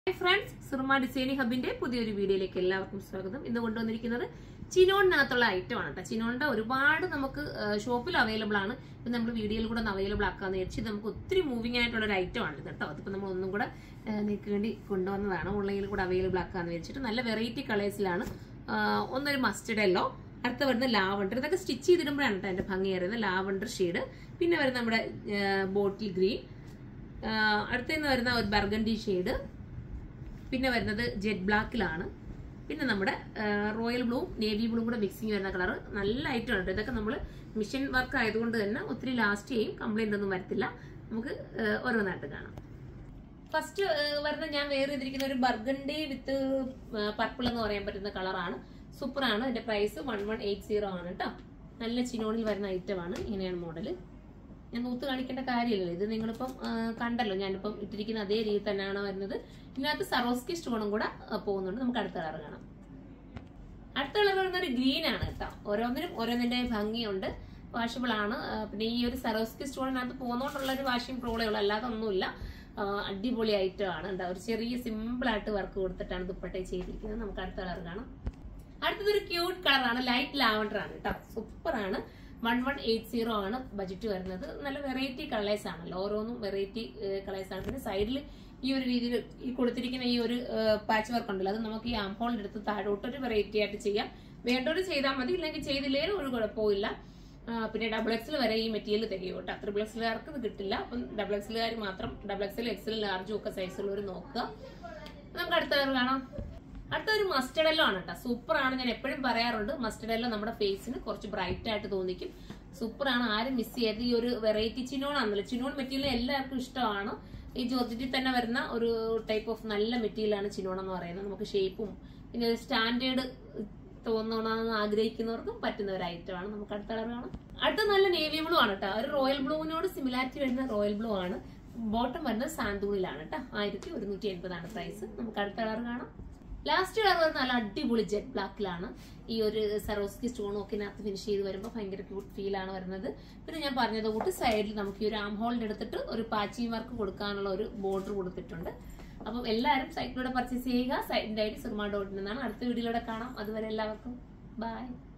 hi friends Surma designing ഹബിന്റെ പുതിയൊരു വീഡിയോയിലേക്ക് എല്ലാവർക്കും സ്വാഗതം ഇന്ന് കൊണ്ടുവന്നിരിക്കുന്നത് ചിനോണിനകത്തുള്ള ഐറ്റം ആണ് കേട്ടോ ചിനോണിന്റെ ഒരുപാട് നമുക്ക് ഷോപ്പിൽ അവൈലബിൾ ആണ് ഇപ്പൊ നമ്മൾ വീഡിയോയിൽ കൂടെ അവൈലബിൾ ആക്കാന്ന് വിചാരിച്ചു ഇത് നമുക്ക് ഒത്തിരി മൂവിങ് ആയിട്ടുള്ള ഒരു ഐറ്റം ആണ് ഇത് കേട്ടോ അതിപ്പോ നമ്മൾ ഒന്നും കൂടെ ആ, നിങ്ങൾക്ക് വേണ്ടി കൊണ്ടുവന്നതാണ് ഓൺലൈനിൽ കൂടെ അവൈലബിൾ ആക്കാന്ന് വിചാരിച്ചിട്ട് നല്ല വെറൈറ്റി കളേഴ്സിലാണ് ഒന്നൊരു മസ്റ്റർഡ് യെല്ലോ അടുത്ത വരുന്ന ലാവണ്ടർ ഇതൊക്കെ സ്റ്റിച്ച് ചെയ്തിടുമ്പോഴാണ് കേട്ടോ അതിന്റെ ഭംഗി അറിയുന്നത് ലാവണ്ടർ ഷെയ്ഡ് പിന്നെ വരുന്ന നമ്മുടെ ബോട്ടിൽ ഗ്രീൻ അടുത്തുനിന്ന് വരുന്ന ഒരു ബർഗണ്ടി ഷെയ്ഡ് പിന്നെ വരുന്നത് ജെറ്റ് ബ്ലാക്കിലാണ് പിന്നെ നമ്മുടെ റോയൽ ബ്ലൂ നേവി ബ്ലൂ കൂടെ മിക്സിങ് വരുന്ന കളർ നല്ല ഐറ്റം ഉണ്ട് ഇതൊക്കെ നമ്മൾ മിഷൻ വർക്ക് ആയതുകൊണ്ട് തന്നെ ഒത്തിരി ലാസ്റ്റ് ചെയ്യും കംപ്ലൈന്റ് ഒന്നും വരത്തില്ല നമുക്ക് ആ, ഓരോന്നായിട്ട് കാണാം ഫസ്റ്റ് വരുന്ന ഞാൻ വേറെ ചെയ്തിരിക്കുന്ന ഒരു ബർഗണ്ടി വിത്ത് പർപ്പിൾ എന്ന് പറയാൻ പറ്റുന്ന കളറാണ് സൂപ്പറാണ് ഇതിന്റെ price one one eight zero ആണ് കേട്ടോ നല്ല ചിനോണിൽ വരുന്ന ഐറ്റമാണ് ഇങ്ങനെയാണ് മോഡല് ഞാൻ നൂത്ത് കാണിക്കേണ്ട കാര്യമില്ലല്ലോ ഇത് നിങ്ങളിപ്പം ആ, കണ്ടല്ലോ ഞാനിപ്പം ഇട്ടിരിക്കുന്ന അതേ രീതി തന്നെയാണ് വരുന്നത് ഇതിനകത്ത് സറോസ്കി സ്റ്റോണും കൂടെ ആ, പോകുന്നുണ്ട് നമുക്ക് അടുത്ത കളർ കാണാം അടുത്ത കളർ വരുന്ന ഒരു ഗ്രീൻ ആണ് കേട്ടോ ഓരോന്നിനും ഓരോന്നിന്റെ ഭംഗിയുണ്ട് വാഷബിൾ ആണ് ആ, പിന്നെ ഈ ഒരു സറോസ്കി സ്റ്റോണിനകത്ത് പോകുന്നോണ്ടുള്ള ഒരു വാഷിംഗ് പ്രോബ്ലേ ഉള്ളൂ അല്ലാതെ ഒന്നുമില്ല ആ, അടിപൊളി ഐറ്റം ആണ് എന്താ ഒരു ചെറിയ സിമ്പിൾ ആയിട്ട് വർക്ക് കൊടുത്തിട്ടാണ് ദുപ്പട്ട ചെയ്തിരിക്കുന്നത് നമുക്ക് അടുത്ത കളർ കാണാം അടുത്തത് ഒരു ക്യൂട്ട് കളറാണ് ലൈറ്റ് ലാവണ്ടർ ആണ് കേട്ടോ സൂപ്പർ ആണ് വൺ വൺ എയ്റ്റ് സീറോ ആണ് ബജറ്റ് വരുന്നത് നല്ല വെറൈറ്റി കളേഴ്സ് ആണല്ലോ ഓരോന്നും വെറൈറ്റി കളേഴ്സ് ആണ് പിന്നെ സൈഡിൽ ഈ ഒരു രീതിയിൽ ഈ കൊടുത്തിരിക്കുന്ന ഈ ഒരു പാച്ച് വർക്ക് ഉണ്ടല്ലോ അത് നമുക്ക് ഈ ആം ഹോളിന്റെ അടുത്ത് താഴോട്ട് ഒരു വെറൈറ്റി ആയിട്ട് ചെയ്യാം വേണ്ടവര് ചെയ്താൽ മതി ഇല്ലെങ്കിൽ ചെയ്തില്ലേലും ഒരു കുഴപ്പമില്ല ആ, പിന്നെ ഡബിൾ എക്സിൽ വരെ ഈ മെറ്റീരിയൽ തികയും കേട്ടോ ത്രിബിൾ എക്സിലുകാർക്ക് ഇത് കിട്ടില്ല അപ്പം ഡബിൾ എക്സിലുകാർ മാത്രം ഡബിൾ എക്സിൽ എക്സിൽ ലാർജും ഒക്കെ സൈസുള്ളവർ നോക്കുക നമുക്ക് അടുത്ത കളർ കാണാം അടുത്ത ഒരു മസ്റ്റർഡ് എല്ലോ ആണ് കേട്ടോ സൂപ്പർ ആണ് ഞാൻ എപ്പോഴും പറയാറുണ്ട് മസ്റ്റർഡ് എല്ലോ നമ്മുടെ ഫേസിന് കുറച്ച് ബ്രൈറ്റ് ആയിട്ട് തോന്നിക്കും സൂപ്പർ ആണ് ആരും മിസ് ചെയ്യരുത് ഈ ഒരു വെറൈറ്റി ചിനോൺ ആണല്ലോ ചിനോൺ മെറ്റീരിയൽ എല്ലാവർക്കും ഇഷ്ടമാണ് ഈ ജോർജറ്റിൽ തന്നെ വരുന്ന ഒരു ടൈപ്പ് ഓഫ് നല്ല മെറ്റീരിയൽ ആണ് ചിനോൺ എന്ന് പറയുന്നത് നമുക്ക് ഷേപ്പും പിന്നെ ഒരു സ്റ്റാൻഡേർഡ് തോന്നണമെന്ന് ആഗ്രഹിക്കുന്നവർക്കും പറ്റുന്ന ഒരു ഐറ്റം ആണ് നമുക്ക് അടുത്ത കളർ കാണാം അടുത്ത നല്ല നേവി ബ്ലൂ ആണ് കേട്ടോ ഒരു റോയൽ ബ്ലൂവിനോട് സിമിലാരിറ്റി വരുന്ന റോയൽ ബ്ലൂ ആണ് ബോട്ടം വരുന്നത് സാന്തൂണിലാണ് കേട്ടോ ആയിരത്തി ഒരുന്നൂറ്റി എൺപതാണ് പ്രൈസ് നമുക്ക് അടുത്ത കളർ കാണാം ലാസ്റ്റ് കളർ വരുന്ന നല്ല അടിപൊളി ജെറ്റ് ബ്ലാക്കിലാണ് ഈ ഒരു സറോസ്കി സ്റ്റോണും ഒക്കെ ഇതിനകത്ത് ഫിനിഷ് ചെയ്ത് വരുമ്പോൾ ഭയങ്കര ക്യൂട്ട് ഫീൽ ആണ് വരുന്നത് പിന്നെ ഞാൻ പറഞ്ഞത് കൂട്ട് സൈഡിൽ നമുക്ക് ഈ ഒരു ആം ഹോളിന്റെ എടുത്തിട്ട് ഒരു പാച്ചിങ് വർക്ക് കൊടുക്കാനുള്ള ഒരു ബോർഡർ കൊടുത്തിട്ടുണ്ട് അപ്പം എല്ലാവരും സൈറ്റിലൂടെ പർച്ചേസ് ചെയ്യുക സൈറ്റിന്റെ ഐ ഡി സുർമ ഡോട്ട് നിന്നാണ് അടുത്ത വീഡിയോയിലൂടെ കാണാം അതുവരെ എല്ലാവർക്കും ബൈ